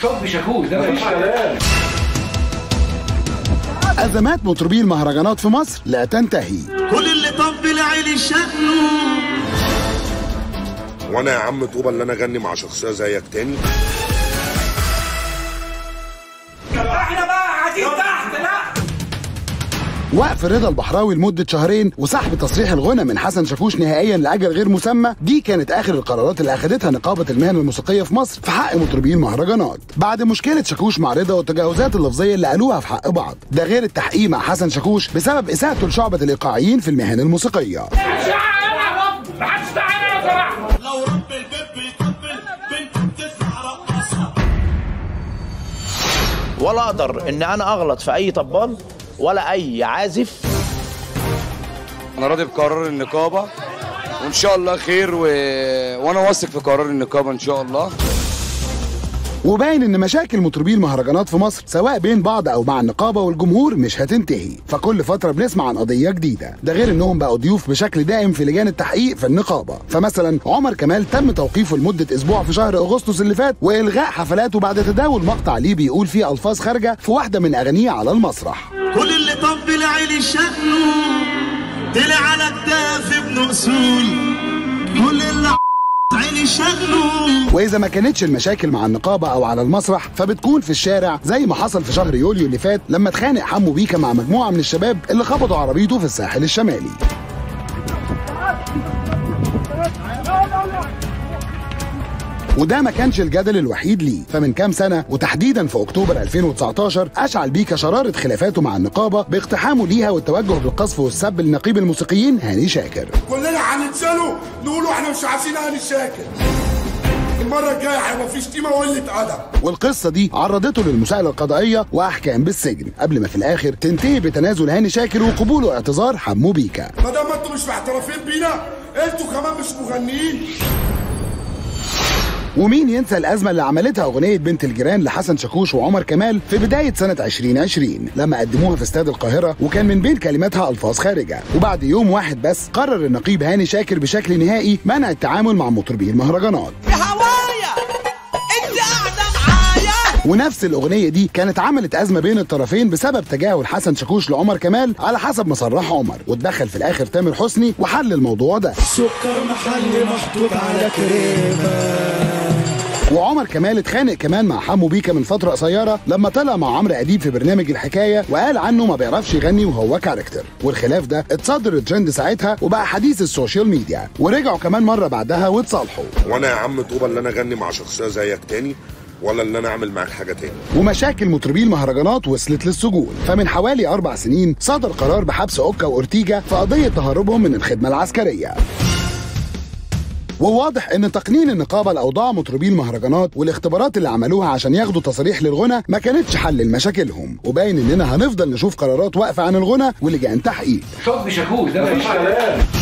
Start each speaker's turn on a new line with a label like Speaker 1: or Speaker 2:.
Speaker 1: حب شاكوش ده مفيش كلام
Speaker 2: أزمات مطربي المهرجانات في مصر لا تنتهي
Speaker 3: كل اللي طبل عيني شأنه
Speaker 4: وانا يا عم طوبى اللي انا اغني مع شخصيه زيك تاني
Speaker 1: احنا بقى قاعدين تحت لا
Speaker 2: وقف رضا البحراوي لمدة شهرين وسحب تصريح الغنى من حسن شاكوش نهائيا لأجل غير مسمى دي كانت آخر القرارات اللي أخدتها نقابة المهن الموسيقية في مصر في حق مطربي المهرجانات بعد مشكلة شاكوش مع رضا والتجاوزات اللفظية اللي قالوها في حق بعض ده غير التحقيق مع حسن شاكوش بسبب إساءته لشعبة الإيقاعيين في المهن الموسيقية
Speaker 1: محدش تعالى لو سمحت
Speaker 3: لو رب البيت بيطبل بنت بتسمع رقصها
Speaker 5: ولا اقدر ان انا اغلط في اي طبال ولا اي عازف
Speaker 6: انا راضي بقرار النقابه وان شاء الله خير و... وانا واثق في قرار النقابه ان شاء الله
Speaker 2: وباين ان مشاكل مطربي المهرجانات في مصر سواء بين بعض او مع النقابه والجمهور مش هتنتهي فكل فتره بنسمع عن قضيه جديده ده غير انهم بقوا ضيوف بشكل دائم في لجان التحقيق في النقابه فمثلا عمر كمال تم توقيفه لمده اسبوع في شهر اغسطس اللي فات والغاء حفلاته بعد تداول مقطع ليه بيقول فيه الفاظ خارجه في واحده من اغانيه على المسرح
Speaker 3: كل اللي طبل عيني شأنه طلع على كتاف ابن اصول كل اللي عيني شأنه
Speaker 2: واذا ما كانتش المشاكل مع النقابه او على المسرح فبتكون في الشارع زي ما حصل في شهر يوليو اللي فات لما اتخانق حمو بيكا مع مجموعه من الشباب اللي خبطوا عربيته في الساحل الشمالي وده ما كانش الجدل الوحيد ليه فمن كام سنه وتحديدا في اكتوبر 2019 اشعل بيكا شراره خلافاته مع النقابه باقتحامه ليها والتوجه بالقذف والسب لنقيب الموسيقيين هاني شاكر
Speaker 7: كلنا هننزلوا نقولوا احنا مش عايزين هاني شاكر المرة الجاية هيبقى في شتيمة وقلة أدب
Speaker 2: والقصه دي عرضته للمساءله القضائيه واحكام بالسجن قبل ما في الاخر تنتهي بتنازل هاني شاكر وقبوله اعتذار حمو بيكا
Speaker 7: ما دام انتوا مش معترفين بينا انتوا كمان مش مغنيين
Speaker 2: ومين ينسى الأزمة اللي عملتها أغنية بنت الجيران لحسن شاكوش وعمر كمال في بداية سنة 2020 لما قدموها في استاد القاهرة وكان من بين كلماتها ألفاظ خارجة وبعد يوم واحد بس قرر النقيب هاني شاكر بشكل نهائي منع التعامل مع مطربي المهرجانات
Speaker 5: يا هوايا انت قاعده معايا
Speaker 2: ونفس الأغنية دي كانت عملت أزمة بين الطرفين بسبب تجاهل حسن شاكوش لعمر كمال على حسب ما صرح عمر واتدخل في الآخر تامر حسني وحل الموضوع ده
Speaker 3: سكر محلي محطوط على كريمة
Speaker 2: وعمر كمال اتخانق كمان مع حمو بيكا من فتره قصيره لما طلع مع عمرو اديب في برنامج الحكايه وقال عنه ما بيعرفش يغني وهو كاركتر والخلاف ده اتصدر الترند ساعتها وبقى حديث السوشيال ميديا ورجعوا كمان مره بعدها واتصالحوا
Speaker 4: وانا يا عم طوبى اللي انا اغني مع شخصيه زيك تاني ولا اللي انا اعمل معاك حاجه تاني
Speaker 2: ومشاكل مطربي المهرجانات وصلت للسجون فمن حوالي اربع سنين صدر قرار بحبس اوكا واورتيجا في قضيه تهربهم من الخدمه العسكريه وواضح ان تقنين النقابه لاوضاع مطربي المهرجانات والاختبارات اللي عملوها عشان ياخدوا تصاريح للغنى ما كانتش حل لمشاكلهم وباين اننا هنفضل نشوف قرارات واقفه عن الغنى ولجان تحقيق
Speaker 1: حب شاكوش ده مفيش كلام